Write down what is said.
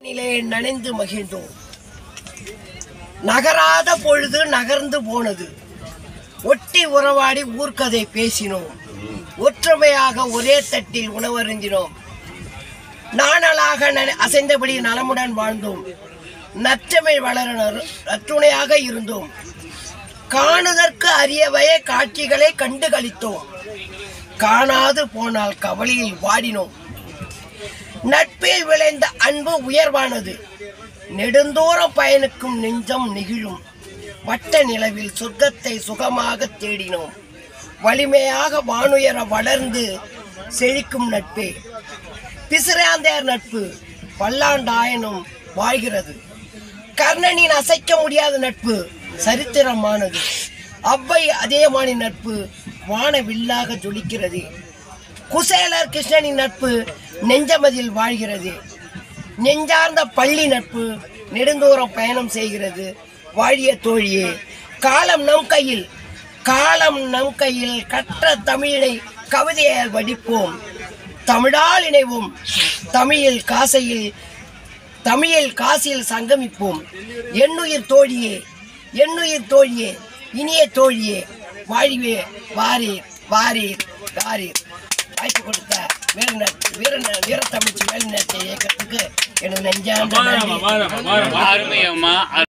நிலே நனைந்து மகிழ்ந்தோம் நகராத பொழுது நகர்ந்து போனது ஒட்டி உறவாடி ஊர்க்கதை பேசினோம் ஒற்றுமையாக ஒரே தட்டில் உணவருந்தினோம் நாணலாக நன- அசைந்தபடி நலமுடன் வாழ்ந்தோம் நற்றமை வளர நறு- நற்றுணையாக இருந்தோம் காணுதற்கு அரியவைய காட்சிகளை கண்டு களித்தோம் காணாது போனால் கவலையில் வாடினோம் நட்பில் விளைந்த அன்பு உயர்வானது நெடுந்தூரம் பயணிக்கும் நெஞ்சம் நெகிழும் வட்ட நிலவில் சொர்க்கத்தை சுகமாக தேடினோம் வலிமையாக வானுயர வளர்ந்து செழிக்கும் நட்பே பிசிராந்தையர் நட்பு பல்லாண்டாயனும் வாழ்கிறது கர்ணனின் அசைக்க முடியாத நட்பு சரித்திரமானது அவ்வை அதேமானின் நட்பு வானவில்லாக ஜொலிக்கிறது குசேலர் கிருஷ்ணனின் நட்பு நெஞ்சமதில் வாழ்கிறது நெஞ்சார்ந்த பள்ளி நட்பு நெடுந்தூரம் பயணம் செய்கிறது வாழிய தோழியே காலம் நம் கையில் காலம் நம் கையில் கற்ற தமிழினை கவிதையால் வடிப்போம் தமிழால் இணைவோம் தமிழில் காசையில் தமிழில் காசியில் சங்கமிப்போம் எண்ணுயிர் தோழியே எண்ணுயிர் தோழியே இனிய தோழியே வாழிவே வாரீர் வாரீர் வாரீர் வாய்ப்பு கொடுத்த வீரநட் வீர வீரத்தமிழ்ச்சி வேலுநாட்டிய இயக்கத்துக்கு எனது நெஞ்சார்ந்த நன்றி அருமையம்மா